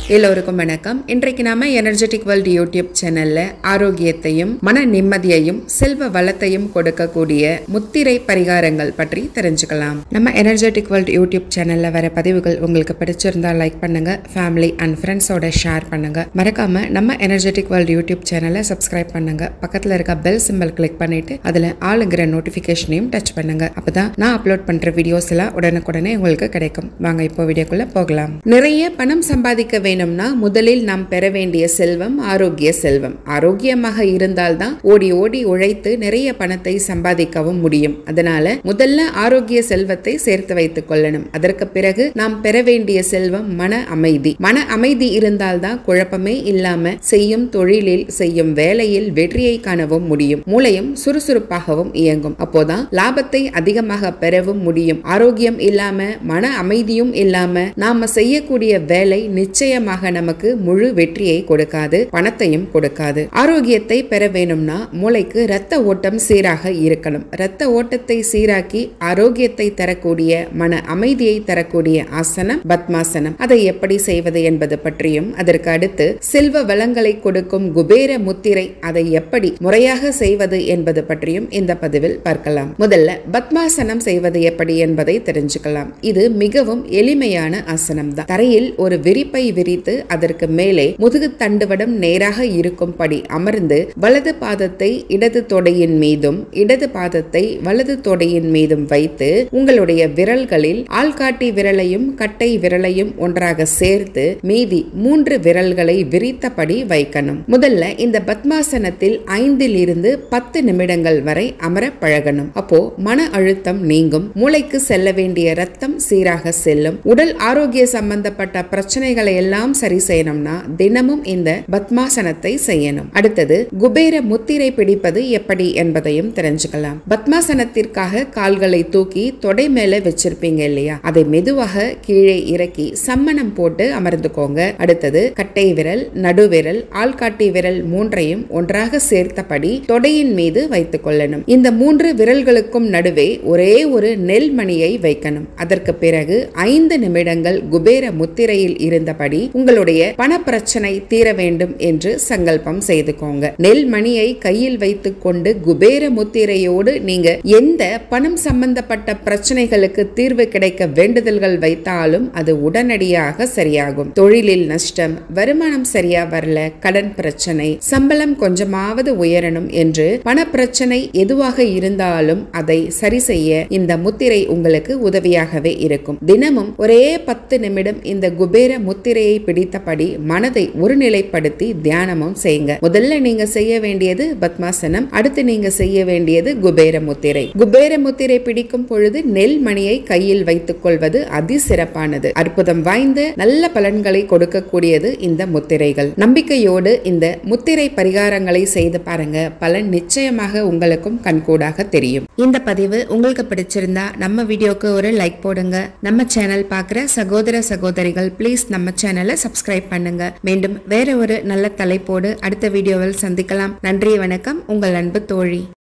எல்லோருக்கும் வணக்கம் இன்றைக்கு நாம எனர்ஜெட்டிக் வேர்ல்ட் யூடியூப் சேனல்ல ஆரோக்கியத்தையும் மன நிம்மதியையும் செல்வ வளத்தையும் கொடுக்கக்கூடிய முத்திரை பரிகாரங்கள் பற்றி தெரிஞ்சுக்கலாம் நம்ம எனர்ஜெட்டிக் வேர்ல்ட் யூடியூப் சேனல்ல வர பதிவுகள் உங்களுக்கு பிடிச்சிருந்தா லைக் பண்ணுங்க ஃபேமிலி அண்ட் ஃப்ரெண்ட்ஸோட ஷேர் பண்ணுங்க மறக்காம நம்ம எனர்ஜெட்டிக் வேர்ல்ட் யூடியூப் சேனலை சப்ஸ்கிரைப் பண்ணுங்க பக்கத்துல இருக்க பெல் சிம்பல் கிளிக் பண்ணிட்டு அதுல ஆளுங்கிற நோட்டிபிகேஷனையும் டச் பண்ணுங்க அப்பதான் நான் அப்லோட் பண்ற வீடியோஸ் எல்லாம் உடனுக்குடனே உங்களுக்கு கிடைக்கும் வாங்க இப்போ வீடியோக்குள்ள போகலாம் நிறைய பணம் சம்பாதிக்க வேணும்னா முதலில் நாம் பெற வேண்டிய செல்வம் ஆரோக்கிய செல்வம் ஆரோக்கியமாக இருந்தால்தான் ஓடி ஓடி உழைத்து நிறைய பணத்தை சம்பாதிக்கவும் முடியும் அதனால முதல்ல ஆரோக்கிய செல்வத்தை சேர்த்து வைத்துக் கொள்ளணும் அதற்கு பிறகு நாம் பெற வேண்டிய செல்வம் மன அமைதி மன அமைதி இருந்தால்தான் குழப்பமே இல்லாம செய்யும் தொழிலில் செய்யும் வேலையில் வெற்றியை காணவும் முடியும் மூளையும் சுறுசுறுப்பாகவும் இயங்கும் அப்போதான் லாபத்தை அதிகமாக பெறவும் முடியும் ஆரோக்கியம் இல்லாம மன அமைதியும் இல்லாம நாம செய்யக்கூடிய வேலை நிச்சயமாக நமக்கு முழு வெற்றியை கொடுக்காது பணத்தையும் கொடுக்காது ஆரோக்கியத்தை பெற வேணும்னா மூளைக்கு ரத்த ஓட்டம் சீராக இருக்கணும் ரத்த ஓட்டத்தை சீராக்கி ஆரோக்கியத்தை தரக்கூடிய மன அமைதியை தரக்கூடிய ஆசனம் பத்மாசனம் அதை எப்படி செய்வது என்பது பற்றியும் அதற்கு அடுத்து செல்வ வளங்களை கொடுக்கும் குபேர முத்திரை அதை எப்படி முறையாக செய்வது என்பது பற்றியும் இந்த பதிவில் பார்க்கலாம் முதல்ல பத்மாசனம் செய்வது எப்படி என்பதை தெரிஞ்சுக்கலாம் இது மிகவும் எளிமையான ஆசனம் தான் தரையில் ஒரு விரிப்பை விரித்து அதற்கு மேலே முதுகு தண்டுவடம் நேராக இருக்கும்படி அமர்ந்து வலது பாதத்தை இடது தொடையின் மீதும் இடது பாதத்தை வலது தொடையின் மீதும் வைத்து உங்களுடைய விரல்களில் ஆள்காட்டி விரலையும் கட்டை விரலையும் ஒன்றாக சேர்த்து மீதி மூன்று விரல்களை விரித்தபடி வைக்கணும் முதல்ல இந்த பத்மாசனத்தில் ஐந்தில் இருந்து பத்து நிமிடங்கள் வரை அமர பழகணும் அப்போ மன அழுத்தம் நீங்கும் மூளைக்கு செல்ல வேண்டிய ரத்தம் சீராக செல்லும் உடல் ஆரோக்கிய சம்பந்தப்பட்ட பிரச்சனைகளை எல்லாம் சரி செய்யணும்னா தினமும் இந்த பத்மாசனத்தை செய்யணும் அடுத்தது குபேர முத்திரை பிடிப்பது எப்படி என்பதையும் தெரிஞ்சுக்கலாம் பத்மாசனத்திற்காக கால்களை தூக்கி தொடை மேல வச்சிருப்பீங்க இல்லையா அதை மெதுவாக கீழே இறக்கி சம்மணம் போட்டு அமர்ந்துக்கோங்க அடுத்தது கட்டை விரல் நடுவிரல் ஆள்காட்டி விரல் மூன்றையும் ஒன்றாக சேர்த்தபடி தொடையின் மீது வைத்துக் கொள்ளணும் இந்த மூன்று விரல்களுக்கும் நடுவே ஒரே ஒரு நெல் மணியை வைக்கணும் அதற்கு பிறகு ஐந்து நிமிடங்கள் குபேர முத்திரையில் இருந்தபடி உங்களுடைய பண பிரச்சனை தீர வேண்டும் என்று சங்கல்பம் செய்துக்கோங்க நெல் மணியை கையில் வைத்துக் கொண்டு குபேர முத்திரையோடு நீங்க எந்த பணம் சம்பந்தப்பட்ட பிரச்சனைகளுக்கு தீர்வு கிடைக்க வேண்டுதல்கள் வைத்தாலும் அது உடனடியாக சரியாகும் தொழிலில் நஷ்டம் வருமானம் சரியா வரல கடன் பிரச்சனை சம்பளம் கொஞ்சமாவது உயரணும் என்று பண பிரச்சனை எதுவாக இருந்தாலும் அதை சரி செய்ய இந்த முத்திரை உங்களுக்கு உதவியாகவே இருக்கும் தினமும் ஒரே பத்து நிமிடம் இந்த குபேர முத்திரையை பிடித்தபடி மனதை ஒருநிலைப்படுத்தி தியானமும் செய்யுங்க முதல்ல நீங்க செய்ய வேண்டியது பத்மாசனம் அடுத்து நீங்க செய்ய வேண்டியது குபேர முத்திரை குபேர முத்திரை பிடிக்கும் பொழுது நெல் மணியை கையில் வைத்துக் கொள்வது அதிசிறப்பானது அற்புதம் வாய்ந்த நல்ல பலன்களை கொடுக்கக்கூடியது இந்த முத்திரைகள் நம்பிக்கையோடு இந்த முத்திரை பரிகாரங்களை செய்து பாருங்க பலன் நிச்சயமாக உங்களுக்கும் கண்கூடாக தெரியும் இந்த பதிவு உங்களுக்கு பிடிச்சிருந்தா நம்ம வீடியோக்கு ஒரு லைக் போடுங்க நம்ம சேனல் பார்க்குற சகோதர சகோதரிகள் ப்ளீஸ் நம்ம சேனலை சப்ஸ்கிரைப் பண்ணுங்க மீண்டும் வேற ஒரு நல்ல தலைப்போடு அடுத்த வீடியோவில் சந்திக்கலாம் நன்றி வணக்கம் உங்கள் அன்பு தோழி